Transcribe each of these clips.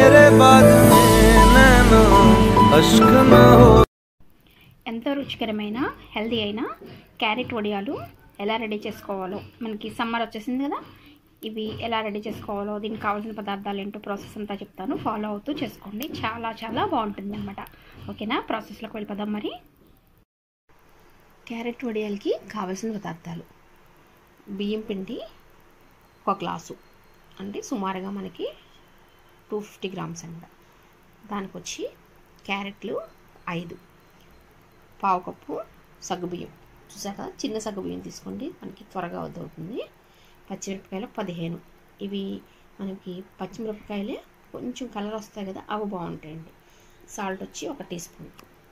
तेरे बाद में नैनो अश्क न हो ఎంతో రుచికరమైన హెల్దీ అయిన క్యారెట్ వడియాలు ఎలా రెడీ చేసుకోవాలో మనకి సమ్మర్ వచ్చేసింది కదా ఇవి ఎలా రెడీ చేసుకోవాలో దీనికి కావాల్సిన పదార్థాలు ఏంటో ప్రాసెస్ అంతా చెప్తాను ఫాలో అవుతూ చేసుకోండి చాలా చాలా బాగుంటుంది అనమాట ఓకేనా ప్రాసెస్లోకి వెళ్ళిపోదాం మరి క్యారెట్ వడియాలకి కావాల్సిన పదార్థాలు బియ్యం పిండి ఒక గ్లాసు అంటే సుమారుగా మనకి టూ ఫిఫ్టీ గ్రామ్స్ అనమాట దానికి వచ్చి క్యారెట్లు ఐదు పావు కప్పు సగ్గుబియ్యం చూసాక చిన్న సగ్గుబియ్యం తీసుకోండి మనకి త్వరగా అవుతుంది పచ్చిమిరపకాయలు పదిహేను ఇవి మనకి పచ్చిమిరపకాయలే కొంచెం కలర్ వస్తాయి కదా అవి బాగుంటాయండి సాల్ట్ వచ్చి ఒక టీ స్పూన్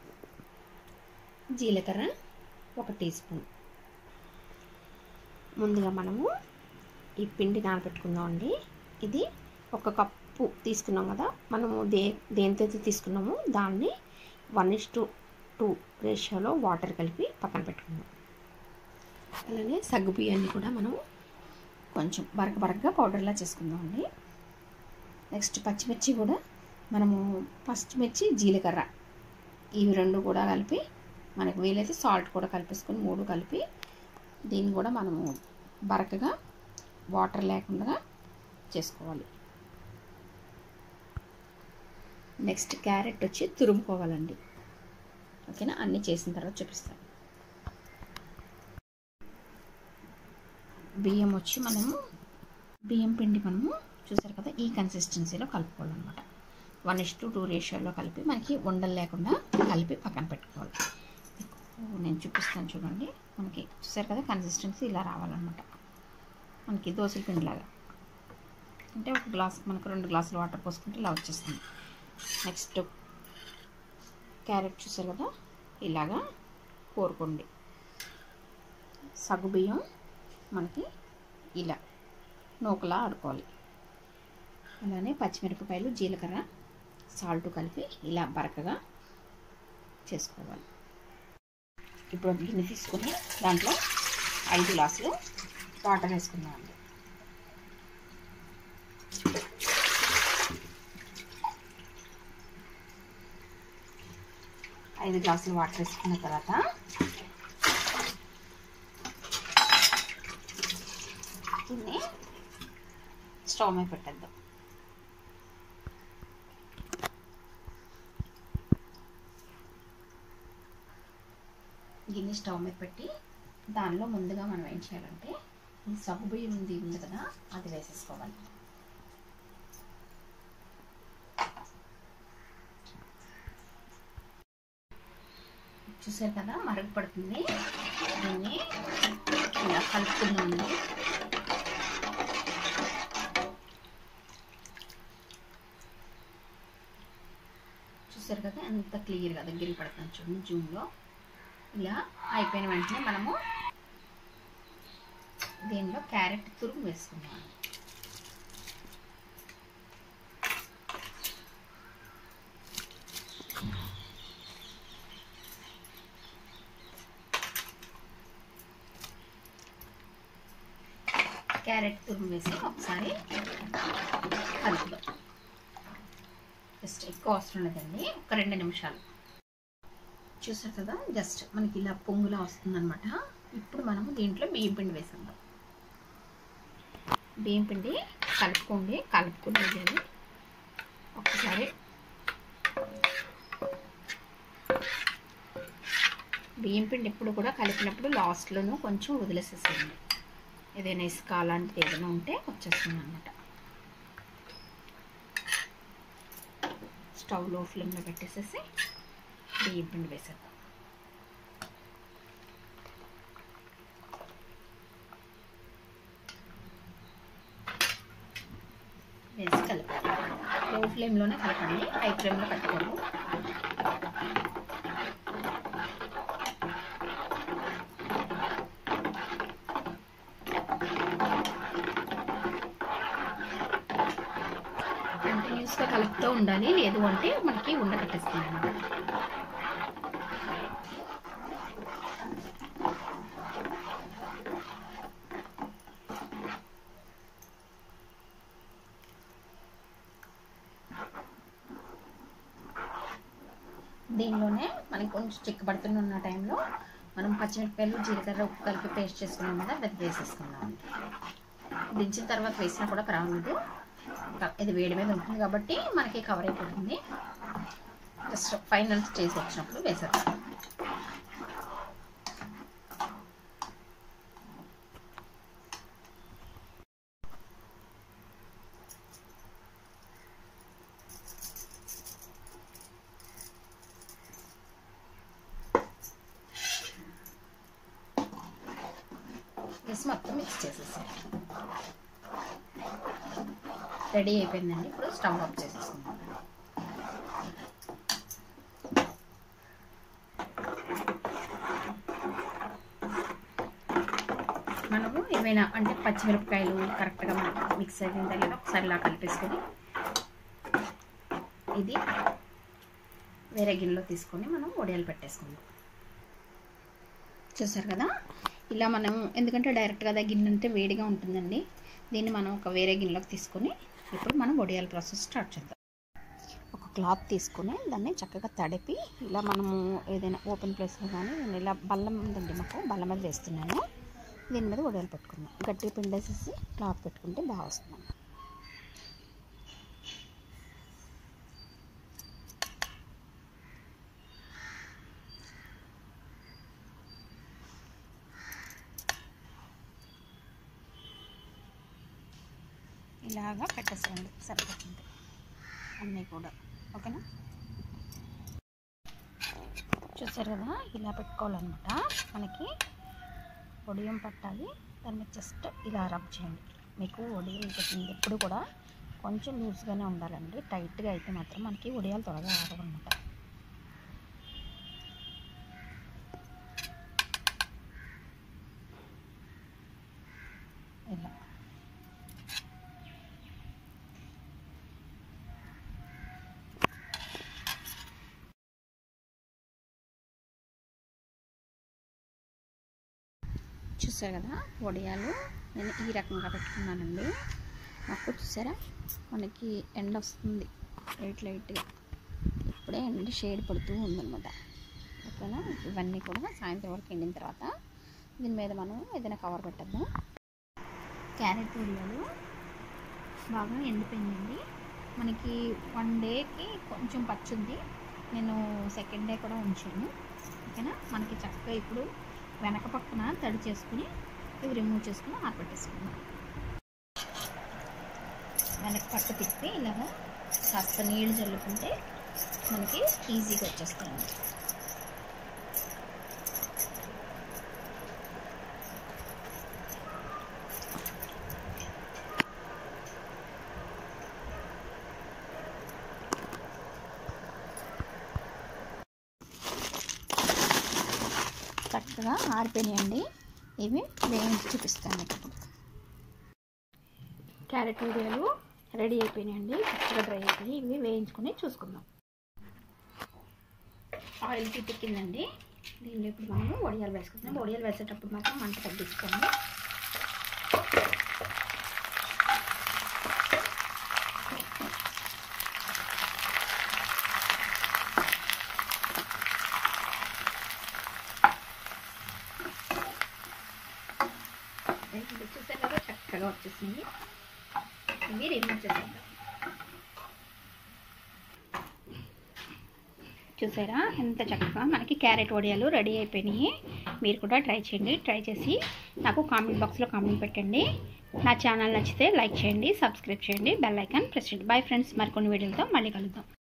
జీలకర్ర ఒక టీ స్పూన్ ముందుగా మనము ఈ పిండి నానబెట్టుకుందామండి ఇది ఒక కప్పు తీసుకున్నాం కదా మనము దే దేనితో అయితే తీసుకున్నామో దాన్ని వన్ ఇస్ టు టూ రేషియోలో వాటర్ కలిపి పక్కన పెట్టుకుందాం అలానే సగ్గు బియ్యాన్ని కూడా మనం కొంచెం బరక బరకగా పౌడర్లా చేసుకుందామండి నెక్స్ట్ పచ్చిమిర్చి కూడా మనము పచ్చిమిర్చి జీలకర్ర ఇవి రెండు కూడా కలిపి మనకు వీలైతే సాల్ట్ కూడా కలిపేసుకొని మూడు కలిపి దీన్ని కూడా మనము బరకగా వాటర్ లేకుండా చేసుకోవాలి నెక్స్ట్ క్యారెట్ వచ్చి తురుముకోవాలండి ఓకేనా అన్నీ చేసిన తర్వాత చూపిస్తాను బియ్యం వచ్చి మనము బియ్యం పిండి మనము చూసారు కదా ఈ కన్సిస్టెన్సీలో కలుపుకోవాలన్నమాట వన్ ఇస్ టు టూ రేషియోలో కలిపి మనకి ఉండలు లేకుండా కలిపి పక్కన పెట్టుకోవాలి మీకు నేను చూపిస్తాను చూడండి మనకి చూసారు కదా కన్సిస్టెన్సీ ఇలా రావాలన్నమాట మనకి దోశల పిండిలాగా అంటే ఒక గ్లాస్ మనకు రెండు గ్లాసులు వాటర్ పోసుకుంటే ఇలా వచ్చేస్తుంది నెక్స్ట్ క్యారెట్ చూసారు కదా ఇలాగా కోరుకోండి సగ్గుబియ్యం మనకి ఇలా నూకలా ఆడుకోవాలి అలానే పచ్చిమిరపకాయలు జీలకర్ర సాల్ట్ కలిపి ఇలా బరకగా చేసుకోవాలి ఇప్పుడు ఒక గిన్నె తీసుకొని దాంట్లో ఐదు గ్లాసులు వాటర్ వేసుకుందామండి ఐదు గ్లాసులు వాటర్ వేసుకున్న తర్వాత దీన్ని స్టవ్ మీద పెట్టేద్దాం గిన్నె స్టవ్ మీద పెట్టి దానిలో ముందుగా మనం ఏం చేయాలంటే ఈ సగ్గు బియ్యం ఉంది ఉంది కదా అది వేసేసుకోవాలి చూసారు కదా మరుగు పడుతుంది దీన్ని ఇలా కలుపుకుందామండి చూసారు కదా ఎంత క్లియర్గా దగ్గరికి పడుతుంది చూడండి జూమ్లో ఇలా అయిపోయిన వెంటనే మనము దీనిలో క్యారెట్ తురుము వేసుకుందాం క్యారెట్ తురుము వేసి ఒకసారి కలుపుదాం జస్ట్ ఎక్కువ అవసరం లేదండి ఒక రెండు నిమిషాలు చూసారు కదా జస్ట్ మనకి ఇలా పొంగులా వస్తుందన్నమాట ఇప్పుడు మనము దీంట్లో బియ్యం పిండి వేసేద్దాం బియ్యం పిండి కలుపుకోండి కలుపుకుని వేయాలి ఒకసారి బియ్యం పిండి ఎప్పుడు కూడా కలిపినప్పుడు లాస్ట్లోనూ కొంచెం వదిలేసేసేయండి ఏదైనా ఇసుక అలాంటిది ఏదైనా ఉంటే వచ్చేస్తుంది అనమాట స్టవ్ లో ఫ్లేమ్లో పెట్టేసేసి బియ్యం పిండి వేసేద్దాం వేసి కలపాలి లో ఫ్లేమ్లోనే కలపండి హై ఫ్లేమ్లో పెట్టుకోండి కంటిన్యూస్గా కలుపుతూ ఉండాలి లేదు అంటే మనకి ఉండకట్టేస్తుంది అన్నమాట దీనిలోనే మనకి కొంచెం చిక్కబడుతున్న ఉన్న టైంలో మనం పచ్చిమిరపకాయలు జీలకర్ర ఉప్పు కలిపి పేస్ట్ చేసుకున్నాం కదా అది వేసేసుకుందాం దించిన తర్వాత వేసినా కూడా పర్వాలేదు క- ఇది వేడి మీద ఉంటుంది కాబట్టి మనకి కవర్ అయిపోతుంది జస్ట్ ఫైనల్ స్టేజ్ వచ్చినప్పుడు వేసేస్తాం వేసి మొత్తం మిక్స్ చేసేసాం రెడీ అయిపోయిందండి ఇప్పుడు స్టవ్ ఆఫ్ చేసేసుకుందాం మనము ఏమైనా అంటే పచ్చిమిరపకాయలు కరెక్ట్గా మనకు మిక్స్ అయిందా లేదా ఒకసారి ఇలా కలిపేసుకొని ఇది వేరే గిన్నెలో తీసుకొని మనం వడియాలు పెట్టేసుకుందాం చూసారు కదా ఇలా మనం ఎందుకంటే డైరెక్ట్గా అదే గిన్నె అంటే వేడిగా ఉంటుందండి దీన్ని మనం ఒక వేరే గిన్నెలోకి తీసుకొని ఇప్పుడు మనం వడియాల ప్రాసెస్ స్టార్ట్ చేద్దాం ఒక క్లాత్ తీసుకొని దాన్ని చక్కగా తడిపి ఇలా మనము ఏదైనా ఓపెన్ ప్లేస్లో కానీ నేను ఇలా బల్లం ఉందండి మాకు బల్ల మీద వేస్తున్నాను దీని మీద వడియాలు పెట్టుకున్నాం గట్టిగా పిండేసేసి క్లాత్ పెట్టుకుంటే బాగా వస్తుంది ఇలాగా పెట్టేసేయండి సరిపోతుంది అన్నీ కూడా ఓకేనా చూసారు కదా ఇలా పెట్టుకోవాలన్నమాట మనకి ఒడియం పట్టాలి దాని మీద జస్ట్ ఇలా రబ్ చేయండి మీకు ఒడియం పెట్టింది ఎప్పుడు కూడా కొంచెం లూజ్గానే ఉండాలండి టైట్గా అయితే మాత్రం మనకి ఒడియాలు త్వరగా ఆడవన్నమాట ఇలా చూసారు కదా వడియాలు నేను ఈ రకంగా పెట్టుకున్నానండి నాకు చూసారా మనకి ఎండ వస్తుంది లైట్ లైట్గా ఇప్పుడే ఎండ షేడ్ పడుతూ ఉందన్నమాట ఓకేనా ఇవన్నీ కూడా సాయంత్రం వరకు ఎండిన తర్వాత దీని మీద మనం ఏదైనా కవర్ పెట్టద్దాం క్యారెట్ వడియాలు బాగా ఎండిపోయిందండి మనకి వన్ డేకి కొంచెం పచ్చుంది నేను సెకండ్ డే కూడా ఉంచాను ఓకేనా మనకి చక్కగా ఇప్పుడు వెనక పక్కన తడి చేసుకుని ఇవి రిమూవ్ చేసుకుని ఆరబెట్టేసుకుందాం వెనక పక్క తిప్పి ఇలాగా కాస్త నీళ్ళు చల్లుకుంటే మనకి ఈజీగా వచ్చేస్తాయి చక్కగా ఆరిపోయినాయండి ఇవి వేయించి చూపిస్తాను ఇప్పుడు క్యారెట్ వీడియోలు రెడీ అయిపోయినాయండి చక్కగా డ్రై అయిపోయి ఇవి వేయించుకొని చూసుకుందాం ఆయిల్ తిక్కిందండి దీనిలో ఇప్పుడు మనము వడియాలు వేసుకుందాం వడియాలు వేసేటప్పుడు మాత్రం మంట తగ్గించుకోండి ఇది చూసారు కదా చక్కగా వచ్చేసింది ఇవి రిమూవ్ చేసేద్దాం చూసారా ఎంత చక్కగా మనకి క్యారెట్ వడియాలు రెడీ అయిపోయినాయి మీరు కూడా ట్రై చేయండి ట్రై చేసి నాకు కామెంట్ బాక్స్లో కామెంట్ పెట్టండి నా ఛానల్ నచ్చితే లైక్ చేయండి సబ్స్క్రైబ్ చేయండి బెల్ ఐకాన్ ప్రెస్ చేయండి బై ఫ్రెండ్స్ మరికొన్ని వీడియోలతో మళ్ళీ కలుద్దాం